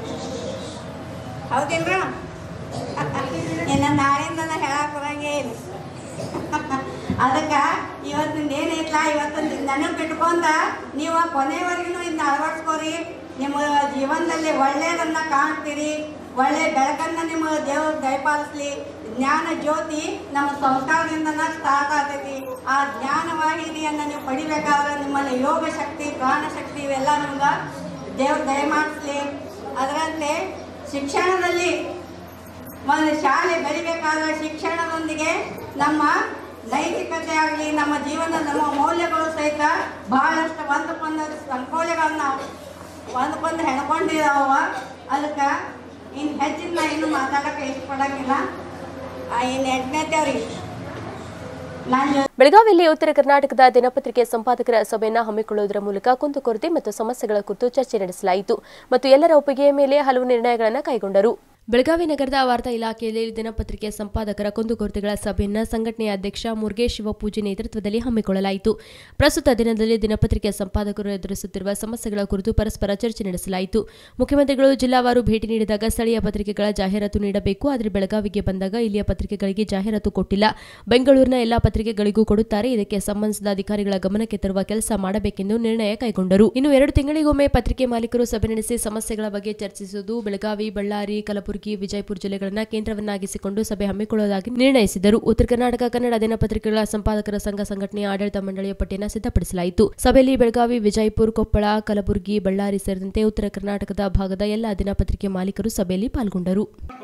ಹೌದಿಲ್ರ ಇನ್ನು ನಾಳೆಯಿಂದ ನಾ ಹೇಳಕ್ಕೆ ಬರಂಗೇ ಇಲ್ಲ ಅದಕ್ಕೆ ಇವತ್ತಿಂದ ಏನೈತ್ಲ ಇವತ್ತಿನ ನೆನಪು ಬಿಟ್ಕೊಂಡ ನೀವು ಕೊನೆವರೆಗೂ ಇದನ್ನ ಅಳವಡಿಸ್ಕೋರಿ ನಿಮ್ಮ ಜೀವನದಲ್ಲಿ ಒಳ್ಳೆಯದನ್ನ ಕಾಣ್ತೀರಿ ಒಳ್ಳೆಯ ಬೆಳಕನ್ನು ನಿಮ್ಮ ದೇವ್ರು ದಯಪಾಲಿಸ್ಲಿ ಜ್ಞಾನ ಜ್ಯೋತಿ ನಮ್ಮ ಸಂಸ್ಕಾರದಿಂದನ ಸ್ಟಾರ್ಟ್ ಆಗ್ತೈತಿ ಆ ಜ್ಞಾನ ವಾಹಿನಿಯನ್ನು ನೀವು ಪಡಿಬೇಕಾದ್ರೆ ನಿಮ್ಮಲ್ಲಿ ಯೋಗ ಶಕ್ತಿ ಪ್ರಾಣ ಶಕ್ತಿ ಇವೆಲ್ಲ ನಿಮ್ಗೆ ದೇವ್ರು ದಯಮಾಡಿಸ್ಲಿ ಅದರಂತೆ ಶಿಕ್ಷಣದಲ್ಲಿ ಒಂದು ಶಾಲೆ ಬೆಳಿಬೇಕಾದ್ರೆ ಶಿಕ್ಷಣದೊಂದಿಗೆ ನಮ್ಮ ನೈತಿಕತೆ ಆಗಲಿ ನಮ್ಮ ಜೀವನದ ನಮ್ಮ ಮೌಲ್ಯಗಳು ಸಹಿತ ಬಹಳಷ್ಟು ಒಂದಕ್ಕೊಂದು ಸಂಕೋಲೆಗಳನ್ನ ಒಂದಕ್ಕೊಂದು ಹೆಣ್ಕೊಂಡಿದಾವ ಅದಕ್ಕೆ ಇನ್ನು ಹೆಚ್ಚಿನ ನಾ ಇನ್ನೂ ಮಾತಾಡೋಕೆ ಇಷ್ಟಪಡಂಗಿಲ್ಲ ಇನ್ನು ಎಂಟನೇತೇವ್ರಿ ನಾನು ಬೆಳಗಾವಿಯಲ್ಲಿ ಉತ್ತರ ಕರ್ನಾಟಕದ ದಿನಪತ್ರಿಕೆ ಸಂಪಾದಕರ ಸಭೆಯನ್ನು ಹಮ್ಮಿಕೊಳ್ಳುವುದರ ಮೂಲಕ ಕುಂದುಕೊರತೆ ಮತ್ತು ಸಮಸ್ಯೆಗಳ ಕುರಿತು ಚರ್ಚೆ ನಡೆಸಲಾಯಿತು ಮತ್ತು ಎಲ್ಲರ ಒಪ್ಪಿಗೆಯ ಮೇಲೆ ಹಲವು ನಿರ್ಣಯಗಳನ್ನು ಕೈಗೊಂಡರು ಬೆಳಗಾವಿ ನಗರದ ವಾರ್ತಾ ಇಲಾಖೆಯಲ್ಲಿ ದಿನಪತ್ರಿಕೆ ಸಂಪಾದಕರ ಕುಂದುಕೊರತೆಗಳ ಸಭೆಯನ್ನು ಸಂಘಟನೆಯ ಅಧ್ಯಕ್ಷ ಮುರುಗೇಶ್ ಶಿವಪೂಜೆ ನೇತೃತ್ವದಲ್ಲಿ ಹಮ್ಮಿಕೊಳ್ಳಲಾಯಿತು ಪ್ರಸ್ತುತ ದಿನದಲ್ಲಿ ದಿನಪತ್ರಿಕೆ ಸಂಪಾದಕರು ಎದುರಿಸುತ್ತಿರುವ ಸಮಸ್ಯೆಗಳ ಕುರಿತು ಪರಸ್ಪರ ಚರ್ಚೆ ನಡೆಸಲಾಯಿತು ಮುಖ್ಯಮಂತ್ರಿಗಳು ಜಿಲ್ಲಾವಾರು ಭೇಟಿ ನೀಡಿದಾಗ ಸ್ಥಳೀಯ ಪತ್ರಿಕೆಗಳ ಜಾಹೀರಾತು ನೀಡಬೇಕು ಆದರೆ ಬೆಳಗಾವಿಗೆ ಬಂದಾಗ ಇಲ್ಲಿಯ ಪತ್ರಿಕೆಗಳಿಗೆ ಜಾಹೀರಾತು ಕೊಟ್ಟಿಲ್ಲ ಬೆಂಗಳೂರಿನ ಎಲ್ಲಾ ಪತ್ರಿಕೆಗಳಿಗೂ ಕೊಡುತ್ತಾರೆ ಇದಕ್ಕೆ ಸಂಬಂಧಿಸಿದ ಅಧಿಕಾರಿಗಳ ಗಮನಕ್ಕೆ ತರುವ ಕೆಲಸ ಮಾಡಬೇಕೆಂದು ನಿರ್ಣಯ ಕೈಗೊಂಡರು ಇನ್ನು ಎರಡು ತಿಂಗಳಿಗೊಮ್ಮೆ ಪತ್ರಿಕೆ ಮಾಲೀಕರು ಸಭೆ ನಡೆಸಿ ಸಮಸ್ಯೆಗಳ ಬಗ್ಗೆ ಚರ್ಚಿಸುವುದು ಬೆಳಗಾವಿ ಬಳ್ಳಾರಿ ಕಲಬುರಗಿ ವಿಜಯಪುರ ಜಿಲ್ಲೆಗಳನ್ನು ಕೇಂದ್ರವನ್ನಾಗಿಸಿಕೊಂಡು ಸಭೆ ಹಮ್ಮಿಕೊಳ್ಳುವುದಾಗಿ ನಿರ್ಣಯಿಸಿದರು ಉತ್ತರ ಕರ್ನಾಟಕ ಕನ್ನಡ ದಿನಪತ್ರಿಕೆಗಳ ಸಂಪಾದಕರ ಸಂಘ ಸಂಘಟನೆಯ ಆಡಳಿತ ಮಂಡಳಿಯ ಪಟ್ಟಿಯನ್ನು ಸಿದ್ಧಪಡಿಸಲಾಯಿತು ಸಭೆಯಲ್ಲಿ ಬೆಳಗಾವಿ ವಿಜಯಪುರ ಕೊಪ್ಪಳ ಕಲಬುರಗಿ ಬಳ್ಳಾರಿ ಸೇರಿದಂತೆ ಉತ್ತರ ಕರ್ನಾಟಕದ ಭಾಗದ ಎಲ್ಲ ದಿನಪತ್ರಿಕೆ ಮಾಲೀಕರು ಸಭೆಯಲ್ಲಿ ಪಾಲ್ಗೊಂಡರು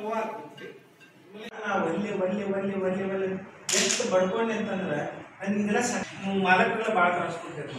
ಒಲ್ಲೆ ಒಲ್ಲೆ ಒಲ್ಲೆ ಒಲ್ಲೆ ಒಲ್ಲೆ ಎಷ್ಟು ಬಡ್ಕೊಂಡೆ ಅಂತಂದ್ರೆ ನನಗೆ ಇದೆಲ್ಲ ಮಾಲಕಗಳ ಭಾಳ ತ್ರಾಸ ಕೊಡ್ತೈತೆ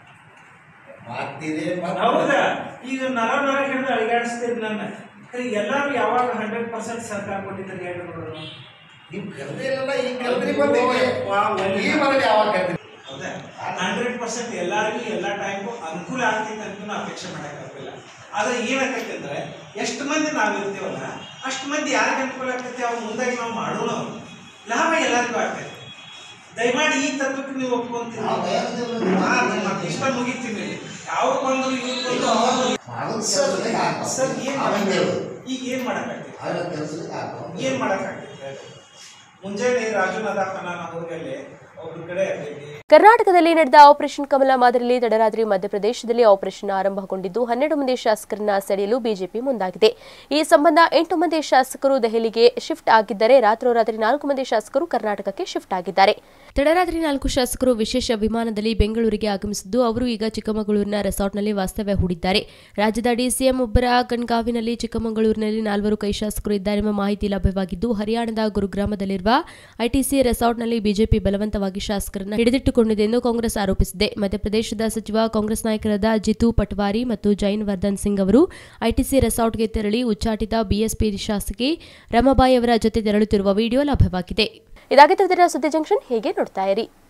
ಹೌದಾ ಈಗ ನರ ನರ ಹಿಡಿದು ಅಳಿಗಾಡಿಸ್ತೀರಿ ನನ್ನ ಖರೆ ಎಲ್ಲರೂ ಯಾವಾಗ ಹಂಡ್ರೆಡ್ ಪರ್ಸೆಂಟ್ ಸರ್ಕಾರ ಕೊಟ್ಟಿದ್ದಾರೆ ಹೇಳಿ ನೋಡೋಣ ನೀವು ಕರೆದಿರಲ್ಲ ಈಗ ಕರೆದ್ರಿ ಬಂದೀವಿ ಈ ಮರಳಿ ಯಾವಾಗ ಕರೆದ್ರಿ ಹೌದಾ ಹಂಡ್ರೆಡ್ ಪರ್ಸೆಂಟ್ ಎಲ್ಲರಿಗೂ ಎಲ್ಲ ಟೈಮು ಅನುಕೂಲ ಆಗ್ತೈತೆ ಅಂತ ನಾವು ಅಪೇಕ್ಷೆ ಮಾಡೋಕ್ಕಾಗಲ್ಲ ಆದ್ರೆ ಏನಾಗ್ತೈತೆ ಅಂದ್ರೆ ಎಷ್ಟು ಮಂದಿ ನಾವು ಇರ್ತೀವಲ್ಲ ಅಷ್ಟು ಮಂದಿ ಯಾರಿಗೆ ಅನುಕೂಲ ಆಗ್ತೈತೆ ಅವ್ರು ಮುಂದಾಗಿ ನಾವು ಮಾಡೋಣ ಅವ್ರು. ಲಾಭ ಎಲ್ಲರಿಗೂ ಆಗ್ತೈತೆ ದಯಮಾಡಿ ಈ ತತ್ವಕ್ಕೆ ನೀವು ಒಪ್ಕೊಂತೀರಿ ಹಾ, ಮತ್ತೆ ಇಷ್ಟ ಮುಗಿತೀವಿ ಅವ್ರು ಬಂದ್ರು ಇವ್ರು ಬಂದ್ರು ಅವ್ರು ಬಂದ್ರು. ಸರ್, ಸರ್ ಏನ್ ಮಾಡಕ್ಕಾಗ್ತೈತೆ? ಈಗ ಏನ್ ಮಾಡಕ್ಕಾಗ್ತೈತೆ ಏನ್ ಮಾಡಕ್ಕಾಗ್ತೈತೆ ಮುಂಜಾನೆ ರಾಜು ನದಾಫನ ಹೋಗಲ್ಲಿ ಒಬ್ರ ಕಡೆ ಆಗೈತಿ ಕರ್ನಾಟಕದಲ್ಲಿ ನಡೆದ ಆಪರೇಷನ್ ಕಮಲ ಮಾದರಿಯಲ್ಲಿ ತಡರಾತ್ರಿ ಮಧ್ಯಪ್ರದೇಶದಲ್ಲಿ ಆಪರೇಷನ್ ಆರಂಭಗೊಂಡಿದ್ದು ಹನ್ನೆರಡು ಮಂದಿ ಶಾಸಕರನ್ನ ಸೆಳೆಯಲು ಬಿಜೆಪಿ ಮುಂದಾಗಿದೆ ಈ ಸಂಬಂಧ ಎಂಟು ಮಂದಿ ಶಾಸಕರು ದೆಹಲಿಗೆ ಶಿಫ್ಟ್ ಆಗಿದ್ದರೆ ರಾತ್ರೋರಾತ್ರಿ ನಾಲ್ಕು ಮಂದಿ ಶಾಸಕರು ಕರ್ನಾಟಕಕ್ಕೆ ಶಿಫ್ಟ್ ಆಗಿದ್ದಾರೆ ತಡರಾತ್ರಿ ನಾಲ್ಕು ಶಾಸಕರು ವಿಶೇಷ ವಿಮಾನದಲ್ಲಿ ಬೆಂಗಳೂರಿಗೆ ಆಗಮಿಸಿದ್ದು ಅವರು ಈಗ ಚಿಕ್ಕಮಗಳೂರಿನ ರೆಸಾರ್ಟ್ನಲ್ಲಿ ವಾಸ್ತವ್ಯ ಹೂಡಿದ್ದಾರೆ ರಾಜ್ಯದ ಡಿಸಿಎಂ ಒಬ್ಬರ ಕಣ್ಗಾವಿನಲ್ಲಿ ಚಿಕ್ಕಮಗಳೂರಿನಲ್ಲಿ ನಾಲ್ವರು ಕೈ ಶಾಸಕರು ಇದ್ದಾರೆಂಬ ಮಾಹಿತಿ ಲಭ್ಯವಾಗಿದ್ದು ಹರಿಯಾಣದ ಗುರುಗ್ರಾಮದಲ್ಲಿರುವ ಐಟಿಸಿ ರೆಸಾರ್ಟ್ನಲ್ಲಿ ಬಿಜೆಪಿ ಬಲವಂತವಾಗಿ ಶಾಸಕರನ್ನ ಹಿಡಿದಿಟ್ಟುಕೊಂಡಿದೆ ಎಂದು ಕಾಂಗ್ರೆಸ್ ಆರೋಪಿಸಿದೆ ಮಧ್ಯಪ್ರದೇಶದ ಸಚಿವ ಕಾಂಗ್ರೆಸ್ ನಾಯಕರಾದ ಜಿತು ಪಟ್ವಾರಿ ಮತ್ತು ಜೈನ್ ವರ್ಧನ್ ಸಿಂಗ್ ಅವರು ಐಟಿಸಿ ರೆಸಾರ್ಟ್ಗೆ ತೆರಳಿ ಉಚ್ಚಾಟಿತ ಬಿಎಸ್ಪಿ ಶಾಸಕಿ ರಮಾಬಾಯಿ ಅವರ ಜೊತೆ ತೆರಳುತ್ತಿರುವ ವಿಡಿಯೋ ಲಭ್ಯವಾಗಿದೆ ಇದಾಗಿತ್ತು ಇದರ ಸುದ್ದಿ ಜಂಕ್ಷನ್ ಹೀಗೆ ನೋಡ್ತಾ ಇರಿ